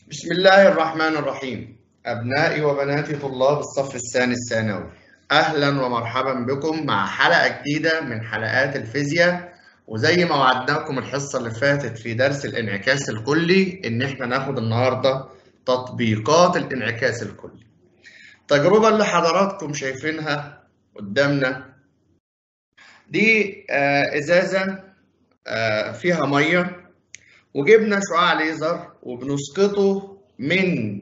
بسم الله الرحمن الرحيم أبنائي وبناتي طلاب الصف الثاني الثانوي أهلا ومرحبا بكم مع حلقة جديدة من حلقات الفيزياء وزي ما وعدناكم الحصة اللي فاتت في درس الانعكاس الكلي إن إحنا ناخد النهاردة تطبيقات الانعكاس الكلي التجربة اللي حضراتكم شايفينها قدامنا دي آه، إزازة آه، فيها مية وجبنا شعاع ليزر وبنسقطه من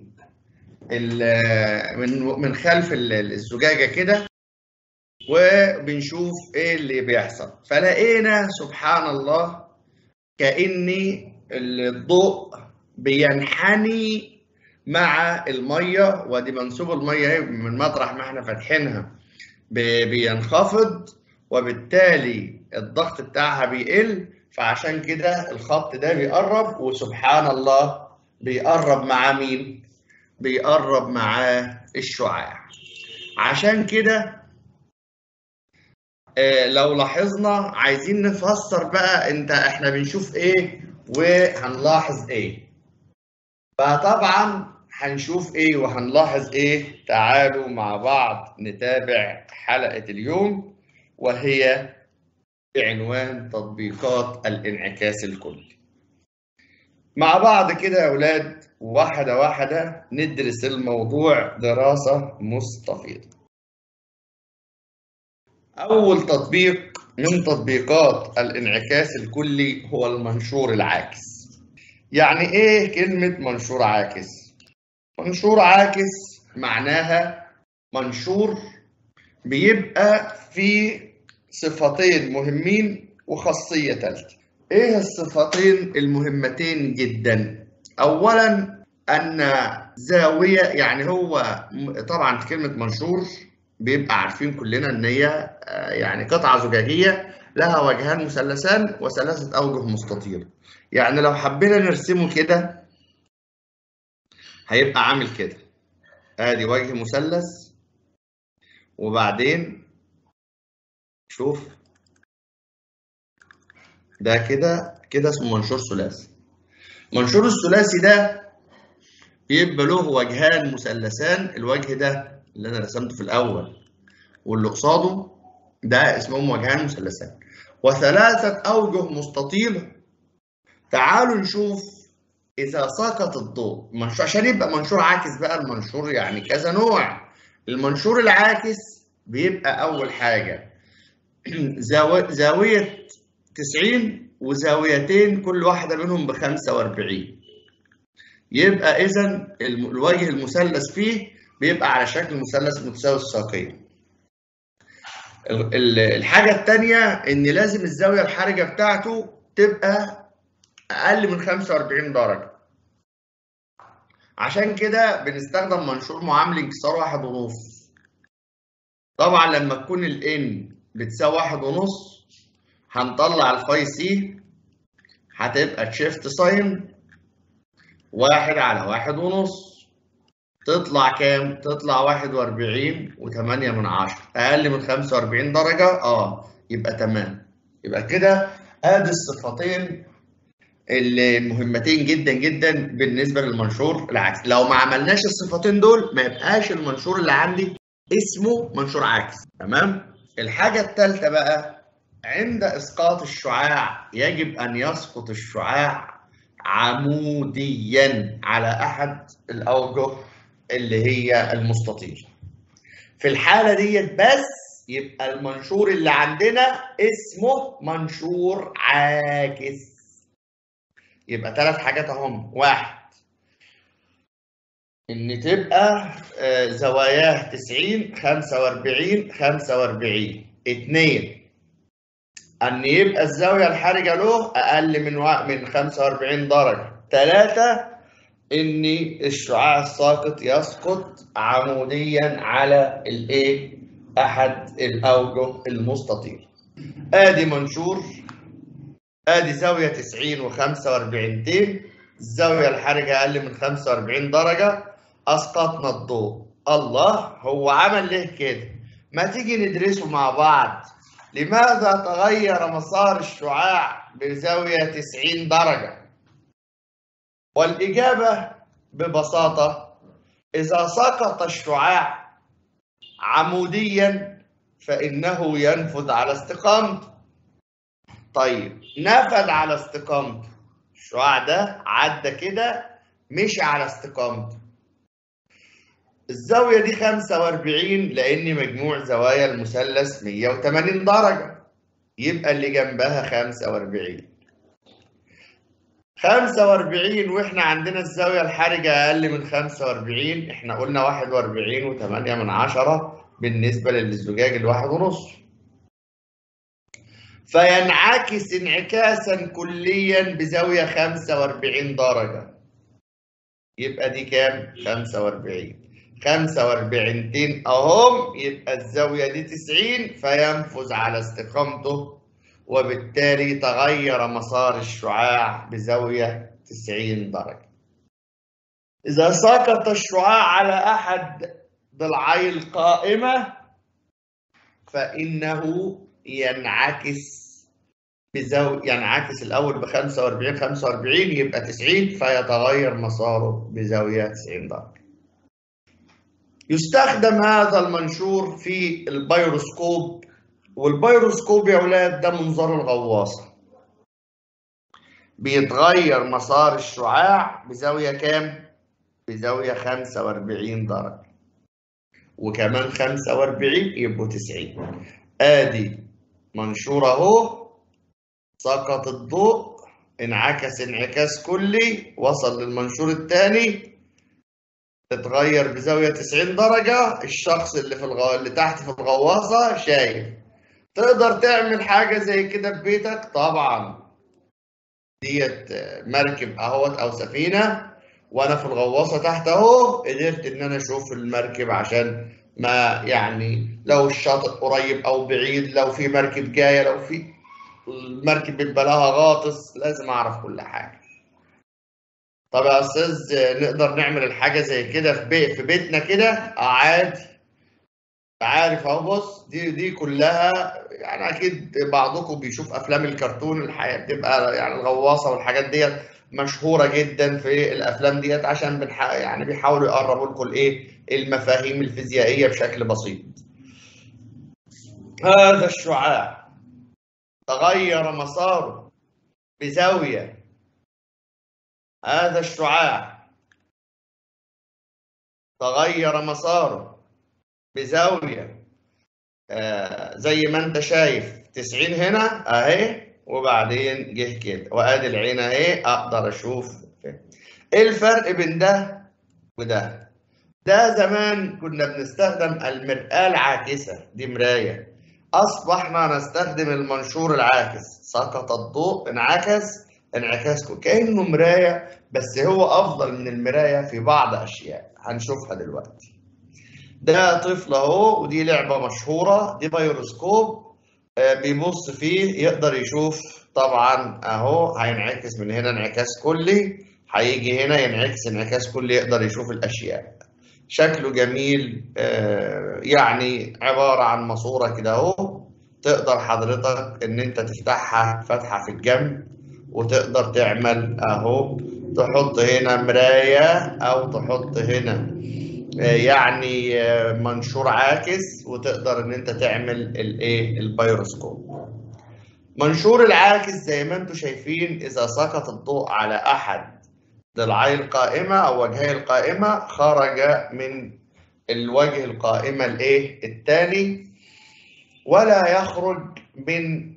من من خلف الزجاجه كده وبنشوف ايه اللي بيحصل فلقينا سبحان الله كأن الضوء بينحني مع الميه ودي منسوب الميه من مطرح ما احنا فاتحينها بينخفض وبالتالي الضغط بتاعها بيقل فعشان كده الخط ده بيقرب وسبحان الله بيقرب مع مين؟ بيقرب مع الشعاع عشان كده آه لو لاحظنا عايزين نفسر بقى انت احنا بنشوف ايه وهنلاحظ ايه فطبعا هنشوف ايه وهنلاحظ ايه تعالوا مع بعض نتابع حلقة اليوم وهي بعنوان تطبيقات الانعكاس الكلي مع بعض كده يا أولاد واحدة واحدة ندرس الموضوع دراسة مستفيضة أول تطبيق من تطبيقات الانعكاس الكلي هو المنشور العاكس يعني إيه كلمة منشور عاكس؟ منشور عاكس معناها منشور بيبقى فيه صفتين مهمين وخاصية ثالثة. إيه الصفتين المهمتين جدا؟ أولاً أن زاوية يعني هو طبعاً كلمة منشور بيبقى عارفين كلنا إن هي يعني قطعة زجاجية لها وجهان مثلثان وثلاثة أوجه مستطيلة. يعني لو حبينا نرسمه كده هيبقى عامل كده. آدي وجه مثلث وبعدين شوف ده كده كده اسمه منشور ثلاثي منشور الثلاثي ده بيبقى له وجهان مثلثان الوجه ده اللي انا رسمته في الاول واللي قصاده ده اسمهم وجهان مثلثان وثلاثة أوجه مستطيلة تعالوا نشوف إذا سقط الضوء منشور عشان يبقى منشور عاكس بقى المنشور يعني كذا نوع المنشور العاكس بيبقى أول حاجة زاوية 90 وزاويتين كل واحدة منهم ب 45 يبقى إذا الوجه المثلث فيه بيبقى على شكل مثلث متساوي الساقين. الحاجة الثانية إن لازم الزاوية الحرجة بتاعته تبقى أقل من 45 درجة. عشان كده بنستخدم منشور معامل انكسار واحد ونص. طبعا لما تكون ال N بتساوي واحد ونص هنطلع الفاي سي هتبقى تشيفت ساين واحد على واحد ونص تطلع كام؟ تطلع واحد وأربعين وتمانية من عشرة أقل من خمسة وأربعين درجة اه يبقى تمام يبقى كده ادي الصفتين المهمتين جدا جدا بالنسبة للمنشور العكس لو ما عملناش الصفتين دول ما يبقاش المنشور اللي عندي اسمه منشور عكس تمام؟ الحاجة الثالثة بقى عند إسقاط الشعاع يجب أن يسقط الشعاع عموديا على أحد الأوجه اللي هي المستطيل في الحالة ديت بس يبقى المنشور اللي عندنا اسمه منشور عاكس يبقى ثلاث حاجات اهم واحد ان تبقى زواياه 90 45 45 اثنين ان يبقى الزاويه الحرجه له اقل من من 45 درجه ثلاثه ان الشعاع الساقط يسقط عموديا على الايه احد الاوجه المستطيل ادي منشور ادي زاويه 90 و45 الزاويه الحرجه اقل من 45 درجه اسقطنا الضوء الله هو عمل ليه كده ما تيجي ندرسه مع بعض لماذا تغير مسار الشعاع بزاوية 90 درجة؟ والإجابة ببساطة إذا سقط الشعاع عموديا فإنه ينفذ على استقامته طيب نفذ على استقامته الشعاع ده عدى كده مشي على استقامته الزاوية دي 45 لأن مجموع زوايا المثلث 180 درجة يبقى اللي جنبها 45 45 واحنا عندنا الزاوية الحرجة أقل من 45 احنا قلنا 41 و8 من عشرة بالنسبة للزجاج الواحد ونص فينعكس انعكاسا كليا بزاوية 45 درجة يبقى دي كام؟ 45 45 تين اهم يبقى الزاوية دي 90 فينفذ على استقامته وبالتالي تغير مسار الشعاع بزاوية 90 درجة إذا سقط الشعاع على أحد ضلعي القائمة فإنه ينعكس بزاوية ينعكس الأول ب 45 45 يبقى 90 فيتغير مساره بزاوية 90 درجة. يستخدم هذا المنشور في البيروسكوب والبيروسكوب يا ولاد ده منظار الغواصة. بيتغير مسار الشعاع بزاوية كام؟ بزاوية 45 درجة. وكمان 45 يبقوا 90. ادي منشور اهو سقط الضوء انعكس انعكاس كلي وصل للمنشور الثاني اتغير بزاوية 90 درجة الشخص اللي في الغو... اللي تحت في الغواصة شايف تقدر تعمل حاجة زي كده في بيتك طبعا ديت مركب اهوت او سفينة وانا في الغواصة تحت اهو قدرت ان انا اشوف المركب عشان ما يعني لو الشاطئ قريب او بعيد لو في مركب جايه لو في المركب بيبقى لها غاطس لازم اعرف كل حاجه طب يا استاذ نقدر نعمل الحاجه زي كده في بيت في بيتنا كده اه عادي عارف اهو بص دي دي كلها يعني اكيد بعضكم بيشوف افلام الكرتون الحياه بتبقى يعني الغواصه والحاجات ديت مشهوره جدا في الافلام ديت عشان بنح... يعني بيحاولوا يقربوا لكم الايه المفاهيم الفيزيائيه بشكل بسيط هذا الشعاع تغير مساره بزاويه هذا الشعاع تغير مساره بزاويه آه زي ما انت شايف 90 هنا اهي وبعدين جه كده وادي العين اهي اقدر اشوف ايه الفرق بين ده وده ده زمان كنا بنستخدم المرآة العاكسة دي مراية أصبحنا نستخدم المنشور العاكس سقط الضوء انعكس انعكاس كأنه مراية بس هو أفضل من المراية في بعض أشياء هنشوفها دلوقتي ده طفل أهو ودي لعبة مشهورة دي بايروسكوب بيبص فيه يقدر يشوف طبعا اهو هينعكس من هنا انعكاس كلي هيجي هنا ينعكس انعكاس كلي يقدر يشوف الاشياء شكله جميل يعني عبارة عن ماسورة كده اهو تقدر حضرتك ان انت تفتحها فتحة في الجنب وتقدر تعمل اهو تحط هنا مراية او تحط هنا يعني منشور عاكس وتقدر ان انت تعمل الايه البيروسكوب منشور العاكس زي ما انتم شايفين اذا سقط الضوء على احد ضلعي القائمه او وجهي القائمه خرج من الوجه القائمه الايه الثاني ولا يخرج من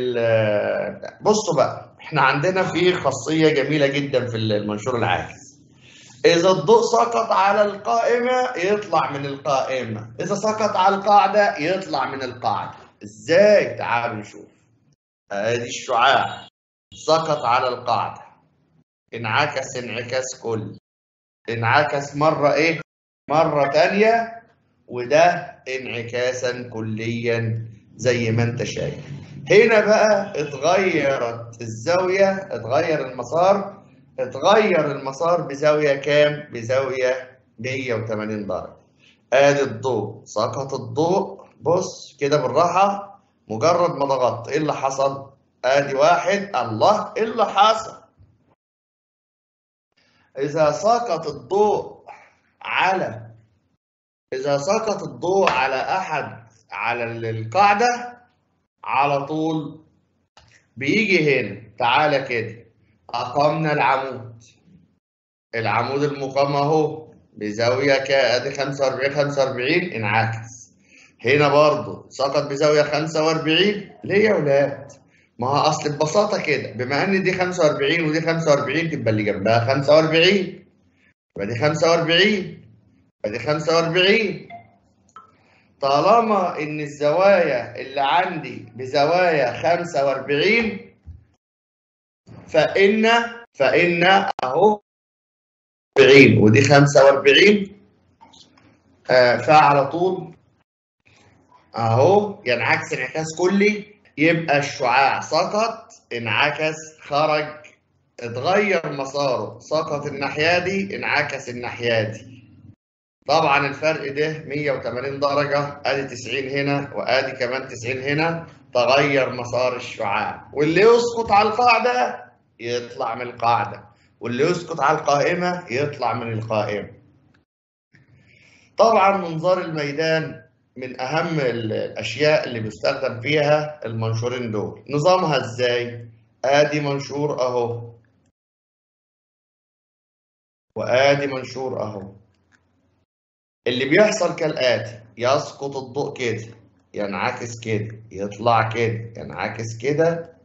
بصوا بقى احنا عندنا في خاصيه جميله جدا في المنشور العاكس إذا الضوء سقط على القائمة يطلع من القائمة، إذا سقط على القاعدة يطلع من القاعدة، إزاي؟ تعالوا نشوف. أدي الشعاع سقط على القاعدة. انعكس انعكاس كلي. انعكس مرة إيه؟ مرة تانية وده انعكاسا كليا زي ما أنت شايف. هنا بقى اتغيرت الزاوية، اتغير المسار اتغير المسار بزاوية كام؟ بزاوية 180 درجة. ادي الضوء، سقط الضوء، بص كده بالراحة مجرد ما ضغطت ايه اللي حصل؟ ادي واحد الله ايه اللي حصل؟ إذا سقط الضوء على إذا سقط الضوء على أحد على القاعدة على طول بيجي هنا تعالى كده أقمنا العمود العمود المقام أهو بزاوية كادي 45 45 انعكس هنا برضه سقط بزاوية 45 ليه يا ولاد؟ ما هو أصل ببساطة كده بما إن دي 45 ودي 45 تبقى اللي جنبها 45 يبقى دي 45 يبقى دي 45 طالما إن الزوايا اللي عندي بزوايا 45 فإن فإن أهو 40 ودي 45 آه فعلى طول اهو ينعكس انعكاس كلي يبقى الشعاع سقط انعكس خرج اتغير مساره سقط الناحيه دي انعكس الناحيه دي طبعا الفرق ده 180 درجه ادي 90 هنا وادي كمان 90 هنا تغير مسار الشعاع واللي يسقط على القاعده يطلع من القاعده واللي يسقط على القائمة يطلع من القائمة طبعا منظار الميدان من أهم الأشياء اللي بيستخدم فيها المنشورين دول نظامها إزاي؟ آدي منشور أهو وآدي منشور أهو اللي بيحصل كالآتي يسقط الضوء كده ينعكس كده يطلع كده ينعكس كده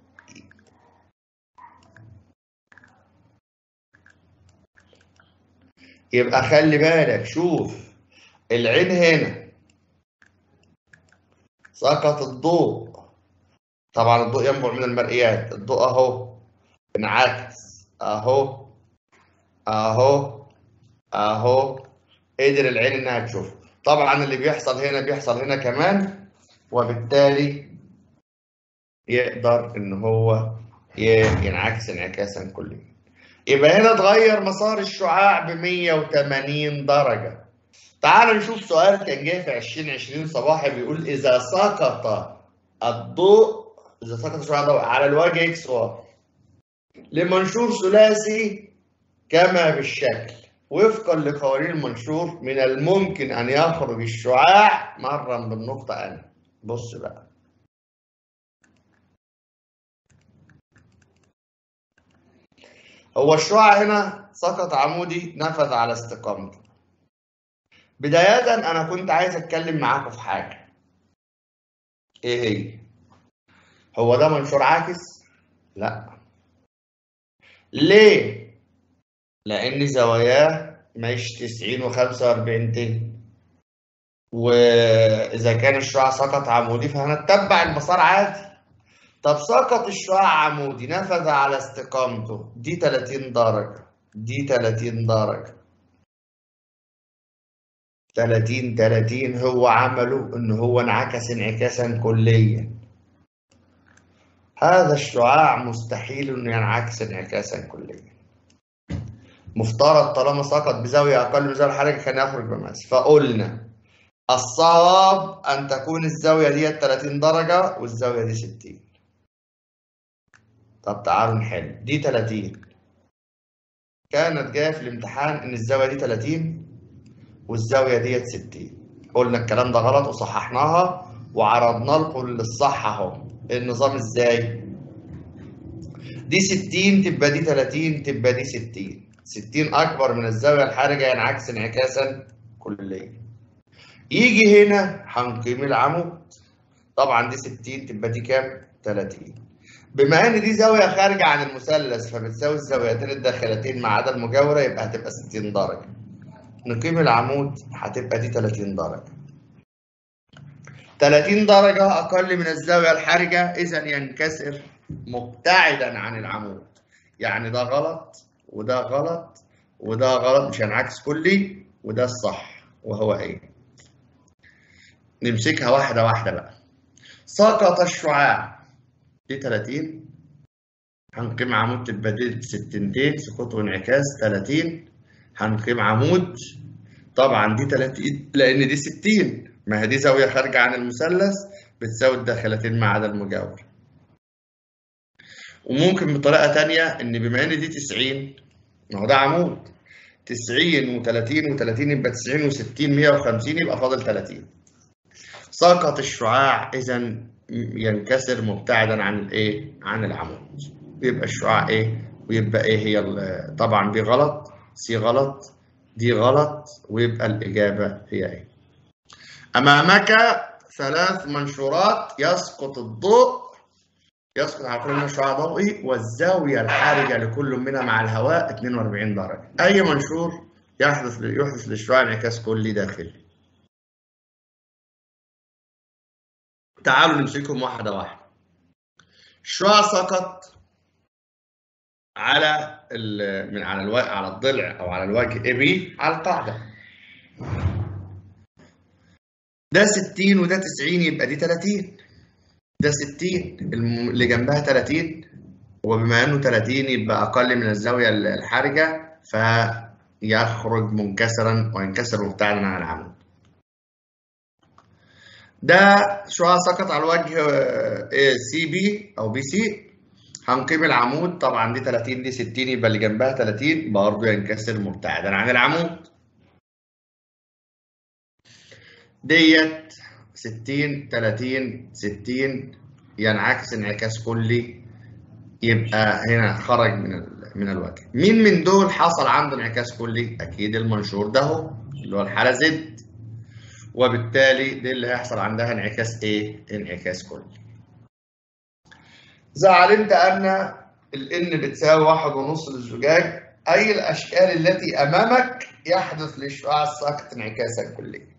يبقى خلي بالك شوف العين هنا سقط الضوء طبعا الضوء ينبع من المرئيات الضوء اهو انعكس اهو اهو اهو قدر العين انها تشوف طبعا اللي بيحصل هنا بيحصل هنا كمان وبالتالي يقدر ان هو ينعكس انعكاسا كليا يبقى هنا اتغير مسار الشعاع ب 180 درجة. تعالوا نشوف سؤال كان جاي في 2020 صباحي بيقول إذا سقط الضوء إذا سقط الشعاع الضوئي على الوجه إكس واي لمنشور ثلاثي كما بالشكل وفقا لقوانين المنشور من الممكن أن يخرج الشعاع مرا بالنقطة أن بص بقى هو الشعاع هنا سقط عمودي نفذ على استقامته بداية أنا كنت عايز أتكلم معاكم في حاجة إيه هي؟ هو ده منشور عاكس؟ لا ليه؟ لأن زواياه مش 90 و 45 تاني وإذا كان الشعاع سقط عمودي فهنتبع المسار عادي طب سقط الشعاع عمودي نفذ على استقامته دي 30 درجة دي 30 درجة 30 30 هو عمله ان هو انعكس انعكاسا كليا هذا الشعاع مستحيل انه ينعكس انعكاسا كليا مفترض طالما سقط بزاوية أقل من زاوية الحركة كان يخرج بماس فقلنا الصواب أن تكون الزاوية دي 30 درجة والزاوية دي 60 طب تعالوا نحل دي 30 كانت جايه في الامتحان ان الزاويه دي 30 والزاويه ديت 60 قلنا الكلام ده غلط وصححناها وعرضنا لكم الصح اهو النظام ازاي دي 60 تبقى دي 30 تبقى دي 60 60 اكبر من الزاويه الحرجه ينعكس انعكاسا كليا يجي هنا هنقيم العمود طبعا دي 60 تبقى دي كام 30 بما ان دي زاويه خارجه عن المثلث فبتساوي الزاويتين الداخلتين ما عدا المجاوره يبقى هتبقى 60 درجه نقيم العمود هتبقى دي 30 درجه 30 درجه اقل من الزاويه الحرجه اذا ينكسر مبتعدا عن العمود يعني ده غلط وده غلط وده غلط مش هنعكس كلي وده الصح وهو ايه نمسكها واحده واحده بقى سقط الشعاع دي 30 هنقيم عمود تبقى دي ستنتين سقوط وانعكاس 30 هنقيم عمود طبعا دي 30 لان دي 60 ما هي دي زاويه خارجه عن المثلث بتساوي الداخلتين ما عدا المجاور وممكن بطريقه ثانيه ان بما ان دي 90 ما هو ده عمود 90 و30 و30 يبقى 90 و60 150 يبقى فاضل 30 سقط الشعاع اذا ينكسر مبتعدا عن الايه عن العمود يبقى الشعاع ايه ويبقى ايه هي طبعا دي غلط سي غلط دي غلط ويبقى الاجابه هي ايه امامك ثلاث منشورات يسقط الضوء يسقط على كل منها شعاع ضوئي والزاويه الحارجه لكل منها مع الهواء 42 درجه اي منشور يحدث يحدث للشعاع انعكاس كلي داخلي تعالوا نمسكهم واحده واحده الشعاع سقط على من على الوجه على الضلع او على الوجه اي بي على القاعده ده 60 وده 90 يبقى دي 30 ده 60 اللي جنبها 30 وبما انه 30 يبقى اقل من الزاويه الحرجه فيخرج منكسرا وينكسر مبتعدا عن العمود ده شعاع سقط على الوجه سي بي او بي سي هنقيم العمود طبعا دي 30 دي 60 يبقى اللي جنبها 30 برضه ينكسر مبتعدا عن العمود ديت 60 30 60 ينعكس انعكاس كلي يبقى هنا خرج من من الوجه مين من دول حصل عنده انعكاس كلي اكيد المنشور ده هو اللي هو الحاله زد وبالتالي دي اللي هيحصل عندها انعكاس ايه انعكاس كلي إذا علمت أن الإن بتساوي واحد ونص للزجاج أي الأشكال التي أمامك يحدث للشعاع الساقط انعكاسا كليا.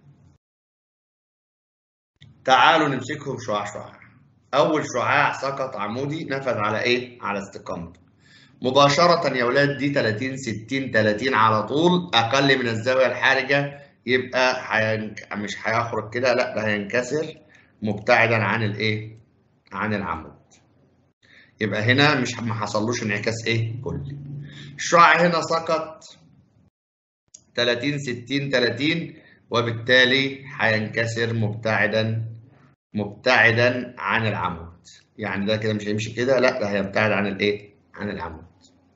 تعالوا نمسكهم شعاع شعاع. أول شعاع سقط عمودي نفذ على إيه؟ على استقامته. مباشرة يا ولاد دي 30 60 30 على طول أقل من الزاوية الحارجة يبقى حينك... مش هيخرج كده لا ده هينكسر مبتعدا عن الإيه؟ عن العمود. يبقى هنا مش ما حصلوش انعكاس ايه كلي الشعاع هنا سقط 30 60 30 وبالتالي هينكسر مبتعدا مبتعدا عن العمود يعني ده كده مش هيمشي كده لا ده هيبتعد عن الايه عن العمود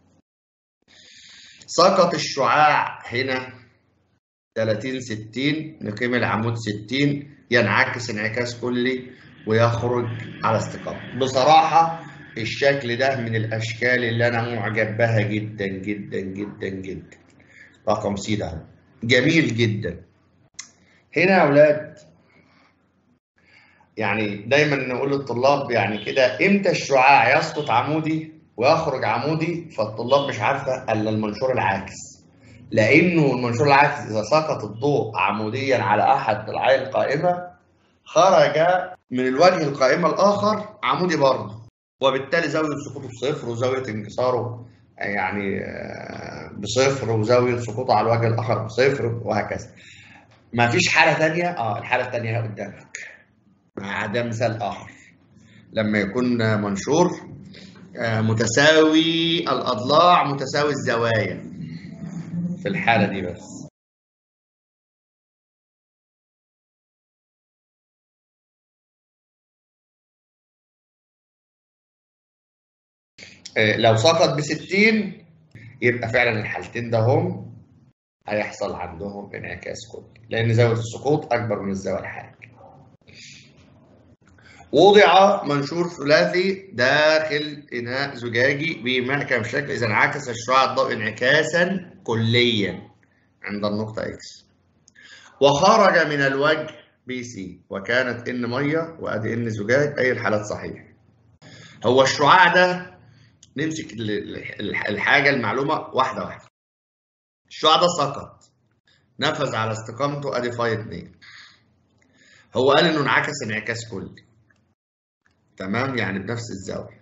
سقط الشعاع هنا 30 60 نقيم العمود 60 ينعكس انعكاس كلي ويخرج على استقامه بصراحه الشكل ده من الاشكال اللي انا معجب بها جدا جدا جدا جدا رقم سي ده جميل جدا هنا يا اولاد يعني دايما نقول للطلاب يعني كده امتى الشعاع يسقط عمودي ويخرج عمودي فالطلاب مش عارفه الا المنشور العاكس لانه المنشور العاكس اذا سقط الضوء عموديا على احد ضلعي القائمه خرج من الوجه القائمه الاخر عمودي برضه وبالتالي زاويه سقوطه بصفر وزاويه انكساره يعني بصفر وزاويه سقوطه على الوجه الاخر بصفر وهكذا. ما فيش حاله ثانيه اه الحاله الثانيه قدامك. ده مثال اخر. لما يكون منشور متساوي الاضلاع متساوي الزوايا. في الحاله دي بس. لو سقط ب 60 يبقى فعلا الحالتين ده هم هيحصل عندهم انعكاس كلي لان زاويه السقوط اكبر من الزاويه الحرجه. وضع منشور ثلاثي داخل اناء زجاجي بمحكم شكل اذا انعكس الشعاع الضوئي انعكاسا كليا عند النقطه اكس. وخرج من الوجه بي سي وكانت ان ميه وادي ان زجاج اي الحالات صحيح. هو الشعاع ده نمسك الحاجه المعلومه واحده واحده الشعاع ده سقط نفذ على استقامته ادي فاي 2 هو قال انه انعكس انعكاس كلي تمام يعني بنفس الزاويه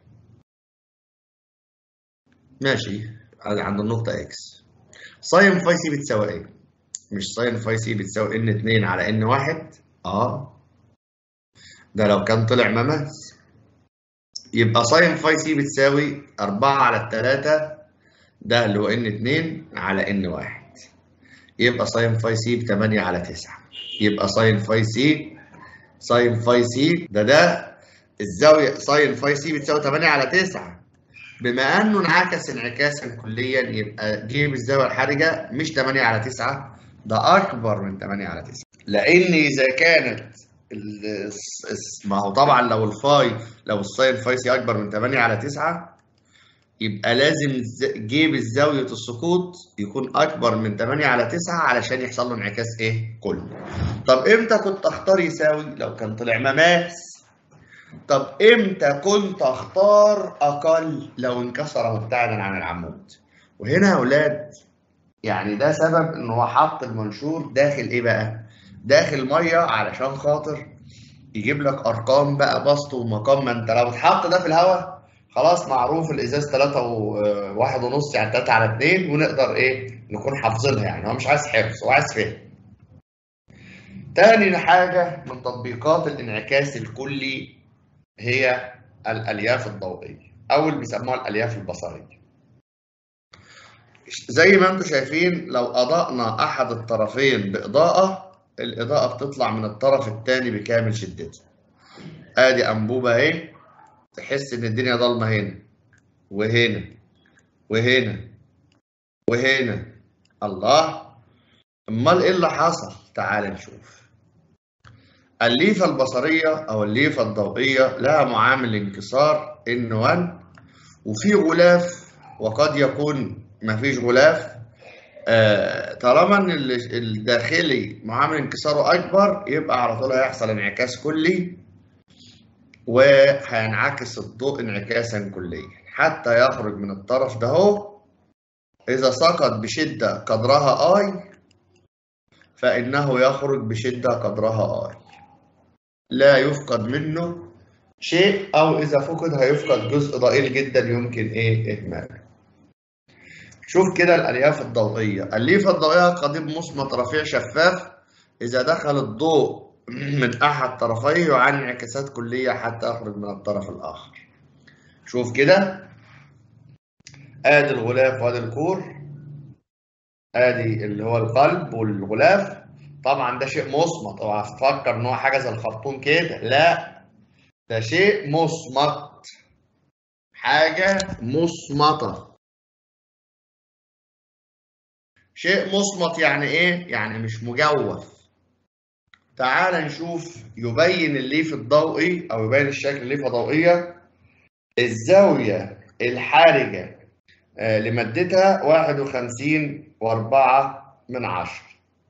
ماشي عند النقطه اكس ساين فاي سي بتساوي ايه مش ساين فاي سي بتساوي ان 2 على ان 1 اه ده لو كان طلع مماس يبقى ساين فاي سي بتساوي 4 على 3 ده اللي هو ان 2 على ان 1 يبقى ساين فاي سي ب 8 على 9 يبقى ساين فاي سي ساين فاي سي ده ده الزاويه ساين فاي سي بتساوي 8 على 9 بما انه انعكس انعكاسا كليا يبقى جيب الزاويه الحرجه مش 8 على 9 ده اكبر من 8 على 9 لان اذا كانت ال- الس- الس- ما هو طبعا لو الفاي لو الساين فاي سي اكبر من 8 على 9 يبقى لازم ز- جيب الزاويه السقوط يكون اكبر من 8 على 9 علشان يحصل له انعكاس ايه كلي طب امتى كنت اختار يساوي لو كان طلع مماس طب امتى كنت اختار اقل لو انكسر مبتعدا عن العمود وهنا يا اولاد يعني ده سبب ان هو حط المنشور داخل ايه بقى داخل ميه علشان خاطر يجيب لك ارقام بقى بسط ومقام ما انت لو اتحط ده في الهواء خلاص معروف الازاز 3 وواحد ونص يعني 3 على 2 ونقدر ايه نكون حافظينها يعني هو مش عايز حفظ هو عايز فهم تاني حاجة من تطبيقات الانعكاس الكلي هي الألياف الضوئية أو اللي بيسموها الألياف البصرية زي ما انتم شايفين لو أضأنا أحد الطرفين بإضاءة الإضاءة بتطلع من الطرف التاني بكامل شدتها آدي أنبوبة أهي تحس إن الدنيا ضلمة هنا وهنا وهنا وهنا الله أمال إيه اللي حصل؟ تعال نشوف الليفة البصرية أو الليفة الضوئية لها معامل انكسار N1 وفي غلاف وقد يكون مفيش غلاف آه، طالما ان ال- الداخلي معامل انكساره اكبر يبقى على طول هيحصل انعكاس كلي وهينعكس الضوء انعكاسا كليا حتى يخرج من الطرف ده هو اذا سقط بشده قدرها اي فانه يخرج بشده قدرها اي لا يفقد منه شيء او اذا فقد هيفقد جزء ضئيل جدا يمكن ايه اهماله شوف كده الالياف الضوئيه الليفه الضوئيه قضيب مصمت رفيع شفاف اذا دخل الضوء من احد طرفيه يعاني انعكاسات كليه حتى يخرج من الطرف الاخر شوف كده ادي الغلاف وادي الكور ادي اللي هو القلب والغلاف طبعا ده شيء مصمت اوعى تفكر ان هو حاجه زي الخرطوم كده لا ده شيء مصمت حاجه مصمته شيء مصمت يعني ايه يعني مش مجوف تعال نشوف يبين الليف الضوئي او يبين الشكل الليفه ضوئيه الزاويه الحارجه آه، لمادتها 51 وأربعة من عشرة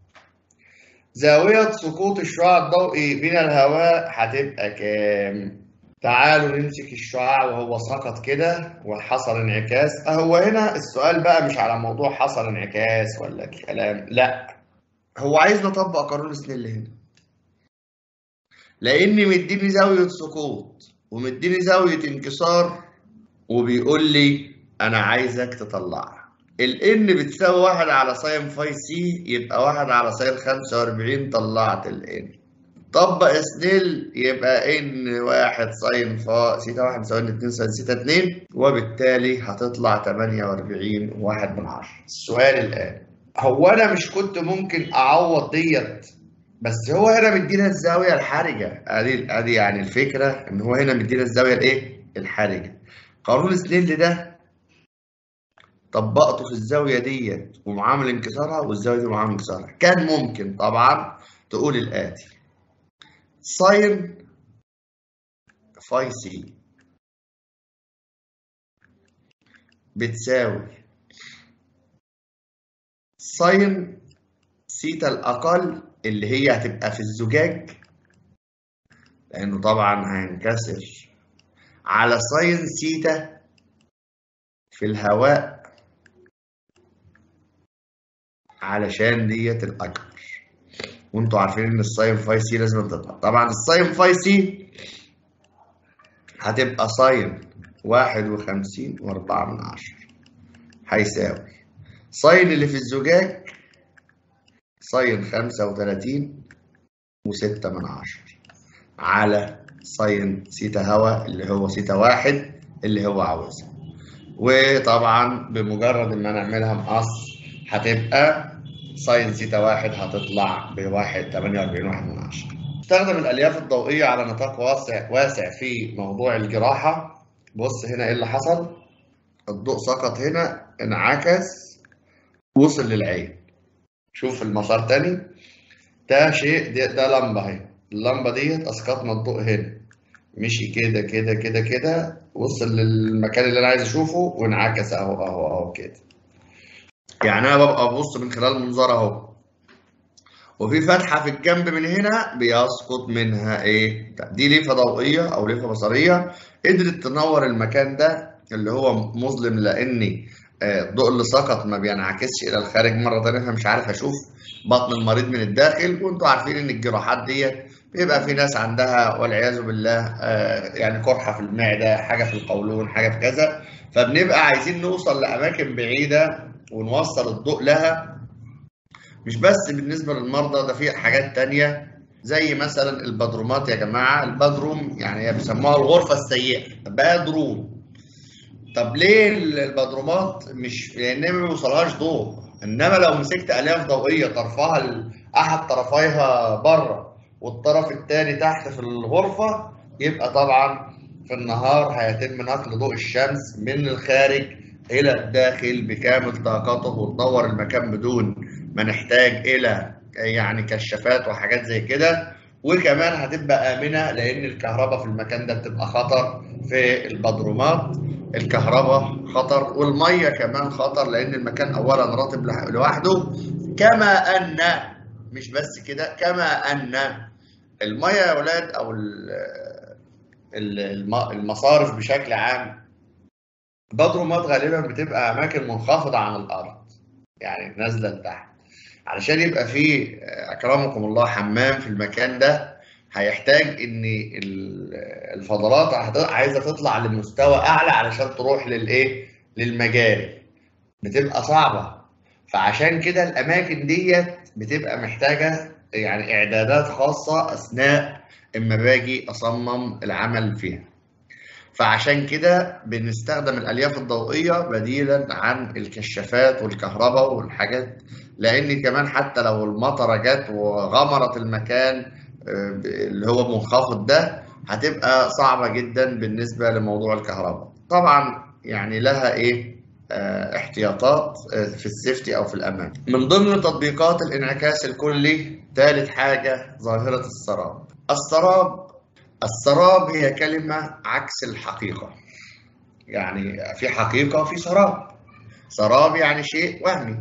زاوية سقوط الشعاع الضوئي من الهواء هتبقى كام؟ تعالوا نمسك الشعاع وهو سقط كده وحصل انعكاس هو هنا السؤال بقى مش على موضوع حصل انعكاس ولا كلام لا هو عايز نطبق قانون سنيل هنا لان مديني زاوية سقوط ومديني زاوية انكسار وبيقول لي انا عايزك تطلعها الان بتساوي واحد على ساين فاي سي يبقى واحد على ساين 45 طلعت الان طبق سنيل يبقى ان واحد ساين فا سيتا واحد مساوي اتنين ساين سيتا اتنين وبالتالي هتطلع 48 واحد من عشرة السؤال الان هو انا مش كنت ممكن اعوض ديت بس هو هنا مدينا الزاويه الحرجه ادي ادي يعني الفكره ان هو هنا مدينا الزاويه الايه الحرجه قانون سنيل ده طبقته في الزاويه ديت ومعامل انكسارها والزاويه دي معامل انكسارها كان ممكن طبعا تقول الاتي ساين فاي سي بتساوي ساين سيتا الأقل اللي هي هتبقى في الزجاج لأنه طبعا هينكسر على ساين سيتا في الهواء علشان ديت الأكبر وانتوا عارفين ان الساين فاي سي لازم تطلع طبعا الساين فاي سي هتبقى ساين واحد وخمسين واربعة من عشرة هيساوي ساين اللي في الزجاج ساين خمسة وتلاتين وستة من عشرة على ساين سيتا هوا اللي هو سيتا واحد اللي هو عاوزها وطبعا بمجرد ما نعملها مقص هتبقى ساين سيتا واحد هتطلع بواحد تمانية وأربعين واحد من عشرة استخدم الألياف الضوئية على نطاق واسع واسع في موضوع الجراحة بص هنا إيه اللي حصل الضوء سقط هنا انعكس وصل للعين شوف المسار تاني ده شيء ده, ده لمبة اهي اللمبة ديت اسقطنا الضوء هنا مشي كده كده كده كده وصل للمكان اللي انا عايز اشوفه وانعكس اهو اهو اهو كده يعني انا ببقى ببص من خلال المنظار اهو وفي فتحة في الجنب من هنا بيسقط منها ايه دي ليفة ضوئية او ليفة بصرية قدرت تنور المكان ده اللي هو مظلم لاني الضوء اللي سقط ما بينعكسش الى الخارج مره ثانيه فمش عارف اشوف بطن المريض من الداخل وانتوا عارفين ان الجراحات ديت بيبقى في ناس عندها والعياذ بالله يعني قرحه في المعده حاجه في القولون حاجه في كذا فبنبقى عايزين نوصل لاماكن بعيده ونوصل الضوء لها مش بس بالنسبه للمرضى ده في حاجات تانية زي مثلا البدرومات يا جماعه البدروم يعني بيسموها الغرفه السيئه بدروم طب ليه البدرومات مش لان ما بيوصلهاش ضوء انما لو مسكت الياف ضوئيه طرفها احد طرفيها بره والطرف الثاني تحت في الغرفه يبقى طبعا في النهار هيتم نقل ضوء الشمس من الخارج الى الداخل بكامل طاقته وتنور المكان بدون ما نحتاج الى يعني كشافات وحاجات زي كده وكمان هتبقى امنه لان الكهرباء في المكان ده بتبقى خطر في البدرومات الكهرباء خطر والميه كمان خطر لان المكان اولا رطب لوحده كما ان مش بس كده كما ان الميه يا اولاد او المصارف بشكل عام بدرومات غالبا بتبقى اماكن منخفضه عن الارض يعني نازله لتحت علشان يبقى في اكرمكم الله حمام في المكان ده هيحتاج ان الفضلات عايزه تطلع لمستوى اعلى علشان تروح للايه للمجاري بتبقى صعبه فعشان كده الاماكن ديت بتبقى محتاجه يعني اعدادات خاصه اثناء اما باجي اصمم العمل فيها فعشان كده بنستخدم الالياف الضوئيه بديلا عن الكشافات والكهرباء والحاجات لان كمان حتى لو المطره جت وغمرت المكان اللي هو منخفض ده هتبقى صعبة جدا بالنسبة لموضوع الكهرباء طبعا يعني لها ايه اه احتياطات في السيفتي او في الامان من ضمن تطبيقات الانعكاس الكلي ثالث حاجة ظاهرة السراب السراب السراب هي كلمة عكس الحقيقة يعني في حقيقة في سراب سراب يعني شيء وهمي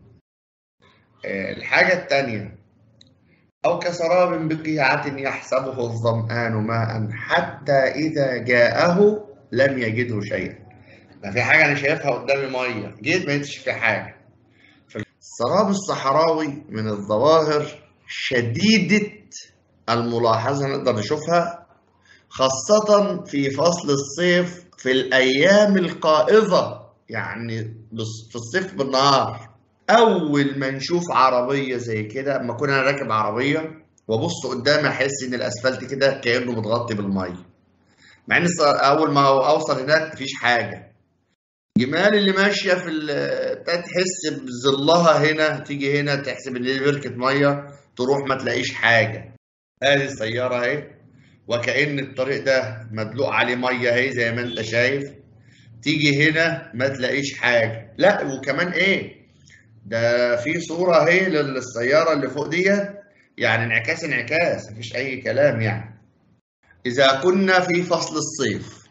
اه الحاجة الثانية أو كسراب بقيعة يحسبه الظمآن ماء حتى إذا جاءه لم يجده شيئا ما في حاجة أنا شايفها قدامي مية جيت ما لقيتش في حاجة السراب الصحراوي من الظواهر شديدة الملاحظة نقدر نشوفها خاصة في فصل الصيف في الأيام القائظة يعني في الصيف بالنهار اول ما نشوف عربيه زي كده اما اكون انا راكب عربيه وابص قدامي احس ان الاسفلت كده كانه متغطي بالميه مع ان اول ما اوصل هناك مفيش حاجه جمال اللي ماشيه في تحس بظلها هنا تيجي هنا تحسب ان دي بركه ميه تروح ما تلاقيش حاجه ادي السياره اهي وكأن الطريق ده مدلوق عليه ميه اهي زي ما انت شايف تيجي هنا ما تلاقيش حاجه لا وكمان ايه ده في صورة اهي للسيارة اللي فوق ديت يعني انعكاس انعكاس مفيش أي كلام يعني إذا كنا في فصل الصيف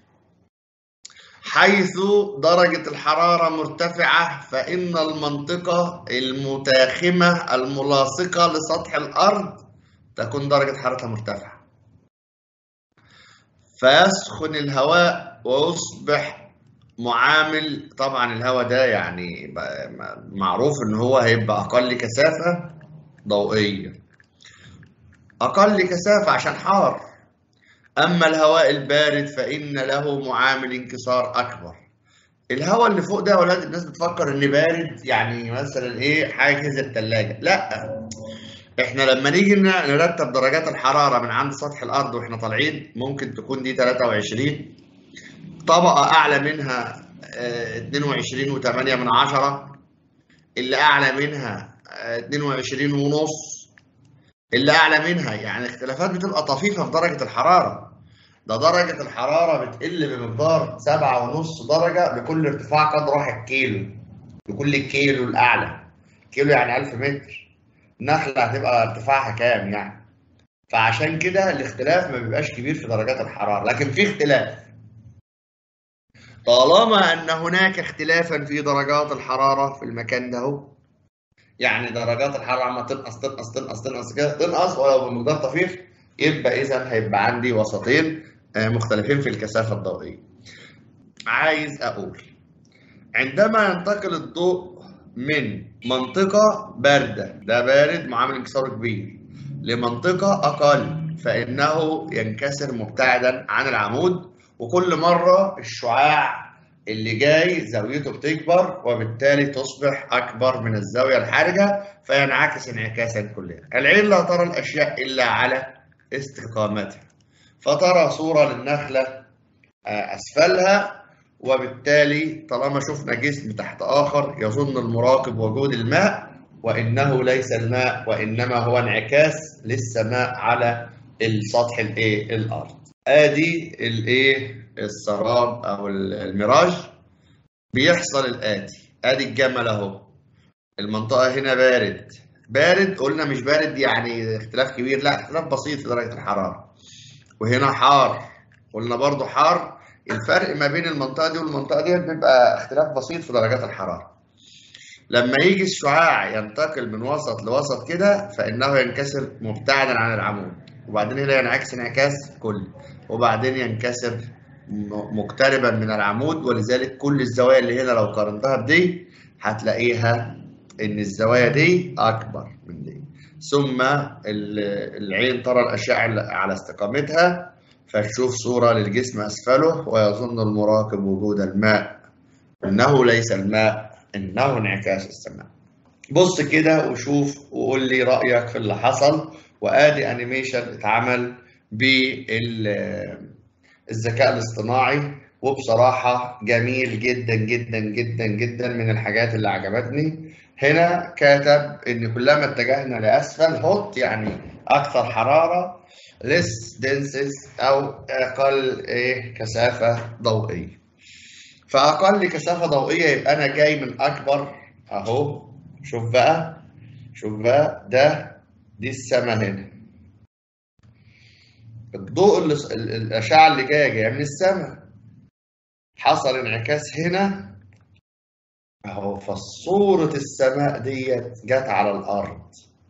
حيث درجة الحرارة مرتفعة فإن المنطقة المتاخمة الملاصقة لسطح الأرض تكون درجة حرارتها مرتفعة فيسخن الهواء ويصبح معامل طبعا الهواء ده يعني معروف ان هو هيبقى اقل كثافه ضوئيه اقل كثافه عشان حار اما الهواء البارد فان له معامل انكسار اكبر الهواء اللي فوق ده يا ولاد الناس بتفكر ان بارد يعني مثلا ايه حاجه زي الثلاجه لا احنا لما نيجي نرتب درجات الحراره من عند سطح الارض واحنا طالعين ممكن تكون دي 23 طبقة أعلى منها 22 و8 من عشرة اللي أعلى منها 22 ونص اللي أعلى منها يعني اختلافات بتبقى طفيفة في درجة الحرارة ده درجة الحرارة بتقل بمقدار سبعة ونص درجة بكل ارتفاع قدر واحد كيلو بكل الكيلو الأعلى كيلو يعني 1000 متر النخلة هتبقى ارتفاعها كام يعني فعشان كده الاختلاف ما بيبقاش كبير في درجات الحرارة لكن في اختلاف طالما أن هناك اختلافا في درجات الحرارة في المكان ده هو يعني درجات الحرارة عمالة تنقص تنقص تنقص تنقص كده تنقص ولو بمقدار طفيف يبقى إذا هيبقى عندي وسطين مختلفين في الكثافة الضوئية. عايز أقول عندما ينتقل الضوء من منطقة باردة ده بارد معامل انكساره كبير لمنطقة أقل فإنه ينكسر مبتعدا عن العمود وكل مرة الشعاع اللي جاي زاويته بتكبر وبالتالي تصبح أكبر من الزاوية الحرجة فينعكس انعكاسا كليا. العين لا ترى الأشياء إلا على استقامتها. فترى صورة للنخلة أسفلها وبالتالي طالما شفنا جسم تحت آخر يظن المراقب وجود الماء وإنه ليس الماء وإنما هو انعكاس للسماء على السطح الإيه الأرض. آدي الإيه السراب أو الميراج بيحصل الآتي آدي الجمل أهو المنطقة هنا بارد بارد قلنا مش بارد يعني اختلاف كبير لا اختلاف بسيط في درجة الحرارة وهنا حار قلنا برضو حار الفرق ما بين المنطقة دي والمنطقة دي بيبقى اختلاف بسيط في درجات الحرارة لما يجي الشعاع ينتقل من وسط لوسط كده فإنه ينكسر مبتعدا عن العمود وبعدين هنا ينعكس انعكاس كلي وبعدين ينكسر مقتربا من العمود ولذلك كل الزوايا اللي هنا لو قارنتها بدي هتلاقيها ان الزوايا دي اكبر من دي ثم العين ترى الاشياء على استقامتها فتشوف صوره للجسم اسفله ويظن المراقب وجود الماء انه ليس الماء انه انعكاس السماء بص كده وشوف وقول لي رايك في اللي حصل وادي انيميشن اتعمل بالذكاء الاصطناعي وبصراحة جميل جدا جدا جدا جدا من الحاجات اللي عجبتني هنا كاتب ان كلما اتجهنا لاسفل هوت يعني اكثر حرارة less denses او اقل ايه كثافة ضوئية فاقل كثافة ضوئية يبقى انا جاي من اكبر اهو شوف بقى شوف بقى ده دي السما هنا الضوء اللي الاشعه اللي جايه جايه من السماء حصل انعكاس هنا اهو فصورة السماء ديت جت على الارض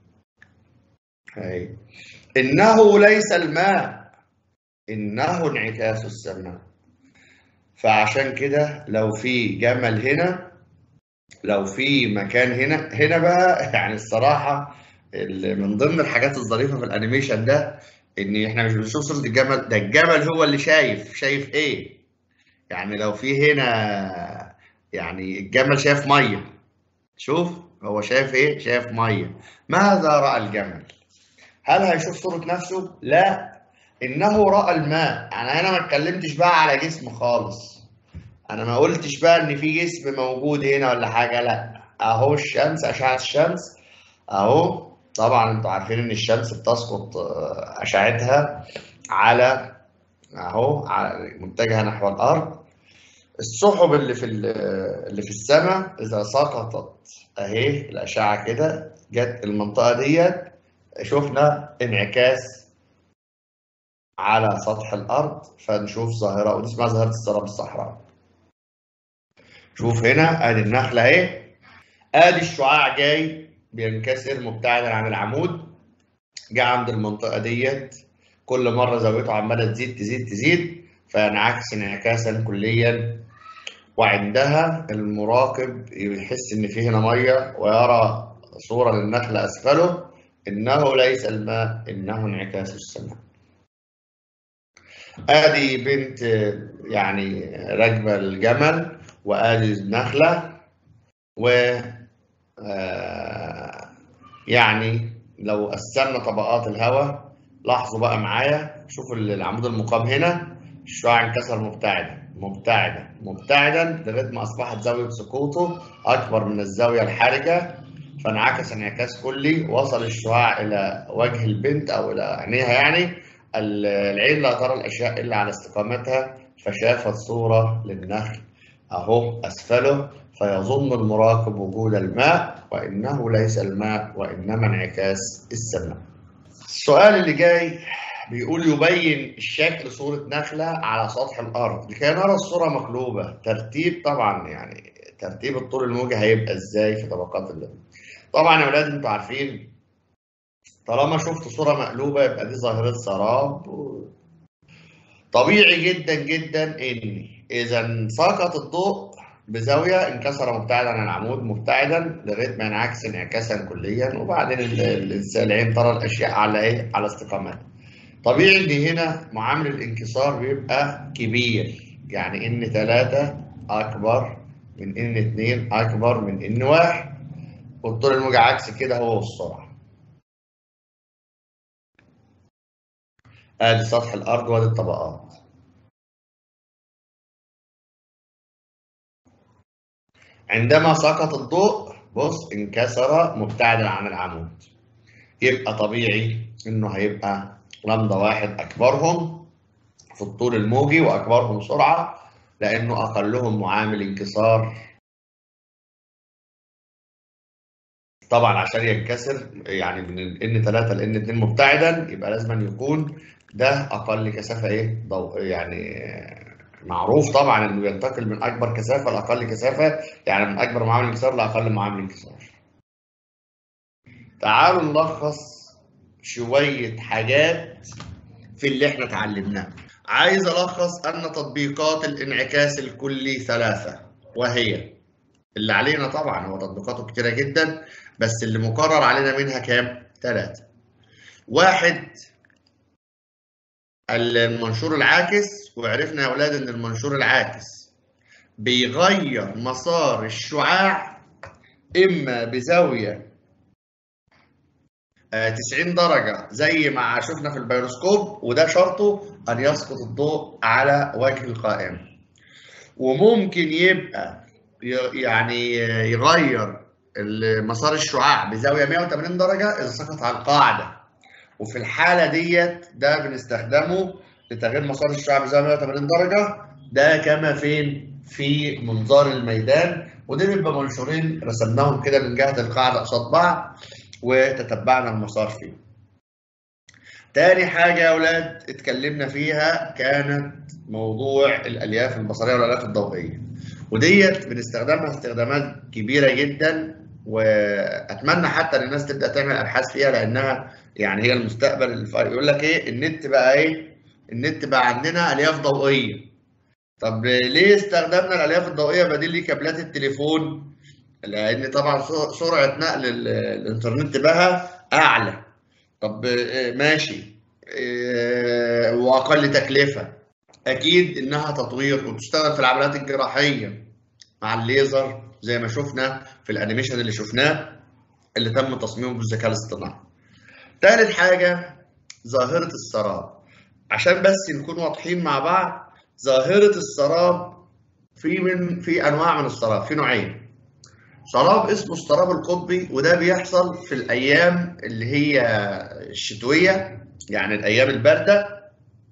هي. انه ليس الماء انه انعكاس السماء فعشان كده لو في جمل هنا لو في مكان هنا هنا بقى يعني الصراحه من ضمن الحاجات الظريفه في الانيميشن ده ان احنا مش بنشوف صوره الجمل ده الجمل هو اللي شايف شايف ايه يعني لو في هنا يعني الجمل شايف ميه شوف هو شايف ايه شايف ميه ماذا راى الجمل هل هيشوف صوره نفسه لا انه راى الماء انا هنا ما اتكلمتش بقى على جسم خالص انا ما قلتش بقى ان في جسم موجود هنا ولا حاجه لا اهو الشمس اشعه الشمس اهو طبعا انتوا عارفين ان الشمس بتسقط اشعتها على اهو متجهه نحو الارض السحب اللي في اللي في السماء اذا سقطت اهي الاشعه كده جت المنطقه ديت شفنا انعكاس على سطح الارض فنشوف ظاهره ودي اسمها ظاهره السراب الصحراوي شوف هنا ادي النخله اهي ادي الشعاع جاي بينكسر مبتعدا عن العمود جه عند المنطقه ديت كل مره زاويته عماله تزيد تزيد تزيد فينعكس انعكاسا كليا وعندها المراقب يحس ان في هنا ميه ويرى صوره للنخله اسفله انه ليس الماء انه انعكاس السماء ادي بنت يعني راكبه الجمل وادي النخله و يعني لو قسمنا طبقات الهواء لاحظوا بقى معايا شوفوا العمود المقام هنا الشعاع انكسر مبتعدا مبتعدا مبتعدا لغايه ما اصبحت زاويه سقوطه اكبر من الزاويه الحرجه فانعكس انعكاس كلي وصل الشعاع الى وجه البنت او الى عينيها يعني العين لا ترى الأشياء إلا على استقامتها فشافت صورة للنخل أهو أسفله فيظن المراقب وجود الماء وإنه ليس الماء وإنما انعكاس السماء السؤال اللي جاي بيقول يبين الشكل صورة نخلة على سطح الأرض لكي نرى الصورة مقلوبة ترتيب طبعا يعني ترتيب الطول الموجي هيبقى ازاي في طبقات اللون طبعا يا ولاد انتوا عارفين طالما شفت صورة مقلوبة يبقى دي ظاهرة سراب طبيعي جدا جدا ان اذا سقط الضوء بزاوية انكسر مبتعدا عن العمود مبتعدا لغاية ما ينعكس انعكاسا كليا وبعدين العين ترى الاشياء على ايه؟ على استقامتها. طبيعي ان هنا معامل الانكسار بيبقى كبير يعني ان 3 اكبر من ان 2 اكبر من ان 1 والطول الموجي عكس كده هو السرعه ادي سطح الارض وادي الطبقات عندما سقط الضوء بص انكسر مبتعدا عن العمود يبقى طبيعي انه هيبقى لمدة واحد اكبرهم في الطول الموجي واكبرهم سرعه لانه اقلهم معامل انكسار طبعا عشان ينكسر يعني من ان 3 لان 2 مبتعدا يبقى لازم يكون ده اقل كثافه ايه ضوء يعني معروف طبعا انه ينتقل من اكبر كثافه لاقل كثافه يعني من اكبر معامل انكسار لاقل معامل انكسار تعالوا نلخص شويه حاجات في اللي احنا اتعلمناه عايز الخص ان تطبيقات الانعكاس الكلي ثلاثه وهي اللي علينا طبعا هو تطبيقاته كتيره جدا بس اللي مقرر علينا منها كام ثلاثه واحد المنشور العاكس وعرفنا يا اولاد ان المنشور العاكس بيغير مسار الشعاع اما بزاويه 90 درجة زي ما شفنا في البيروسكوب وده شرطه أن يسقط الضوء على وجه القائمة وممكن يبقى يعني يغير مسار الشعاع بزاوية 180 درجة إذا سقط على القاعدة وفي الحالة ديت ده بنستخدمه لتغيير مسار الشعاع بزاوية 180 درجة ده كما فين في منظار الميدان ودي بيبقى منشورين رسمناهم كده من جهة القاعدة قصاد بعض وتتبعنا المسار فيه. تاني حاجة يا أولاد اتكلمنا فيها كانت موضوع الألياف البصرية والألياف الضوئية. وديت بنستخدمها استخدامات كبيرة جدا وأتمنى حتى إن الناس تبدأ تعمل أبحاث فيها لأنها يعني هي المستقبل يقول لك إيه النت بقى إيه؟ النت بقى عندنا ألياف ضوئية. طب ليه استخدمنا الألياف الضوئية بديل لكابلات التليفون؟ لان طبعا سرعه نقل الانترنت بها اعلى طب ماشي واقل تكلفه اكيد انها تطوير وتستخدم في العمليات الجراحيه مع الليزر زي ما شفنا في الانيميشن اللي شفناه اللي تم تصميمه بالذكاء الاصطناعي ثالث حاجه ظاهره السراب عشان بس نكون واضحين مع بعض ظاهره السراب في من في انواع من السراب في نوعين سراب اسمه السراب القطبي وده بيحصل في الايام اللي هي الشتويه يعني الايام البارده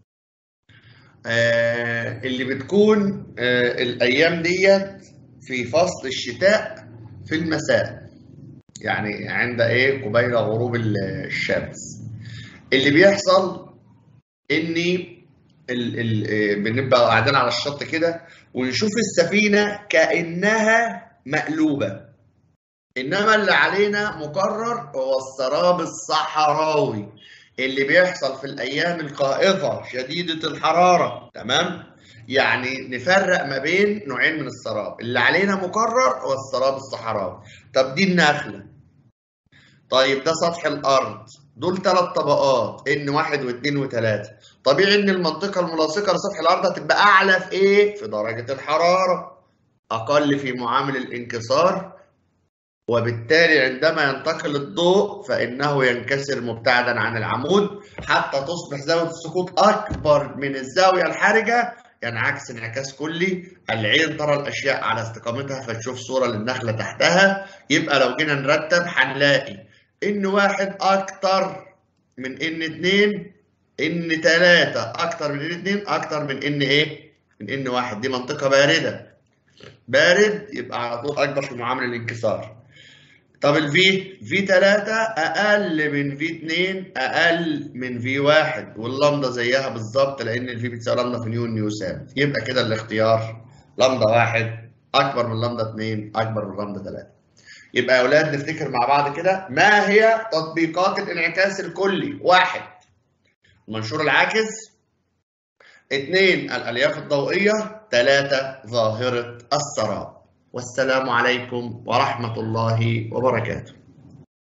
آه اللي بتكون آه الايام ديت في فصل الشتاء في المساء يعني عند ايه قبيل غروب الشمس اللي بيحصل اني ال ال بنبقى قاعدين على الشط كده ونشوف السفينه كانها مقلوبة إنما اللي علينا مقرر هو السراب الصحراوي اللي بيحصل في الأيام القائضة شديدة الحرارة تمام؟ يعني نفرق ما بين نوعين من السراب اللي علينا مقرر هو السراب الصحراوي طب دي النخلة طيب ده سطح الأرض دول ثلاث طبقات ان واحد واثنين وثلاثة طبيعي ان المنطقة الملاصقة لسطح الأرض هتبقى أعلى في إيه؟ في درجة الحرارة أقل في معامل الانكسار وبالتالي عندما ينتقل الضوء فإنه ينكسر مبتعدا عن العمود حتى تصبح زاوية السقوط أكبر من الزاوية الحرجة ينعكس يعني انعكاس كلي العين ترى الأشياء على استقامتها فتشوف صورة للنخلة تحتها يبقى لو جينا نرتب هنلاقي إن واحد أكتر من إن اتنين ان 3 اكتر من ان 2 اكتر من ان ايه؟ من ان 1 دي منطقه بارده بارد يبقى على طول اكبر في معامل الانكسار طب الفي في 3 اقل من في 2 اقل من في 1 واللامدا زيها بالظبط لان الفي بتساوي لامدا في نيو نيو ثابت يبقى كده الاختيار لامدا 1 اكبر من لامدا 2 اكبر من لامدا 3 يبقى يا اولاد نفتكر مع بعض كده ما هي تطبيقات الانعكاس الكلي واحد المنشور العاكس اثنين الالياف الضوئيه ثلاثه ظاهره السراب والسلام عليكم ورحمه الله وبركاته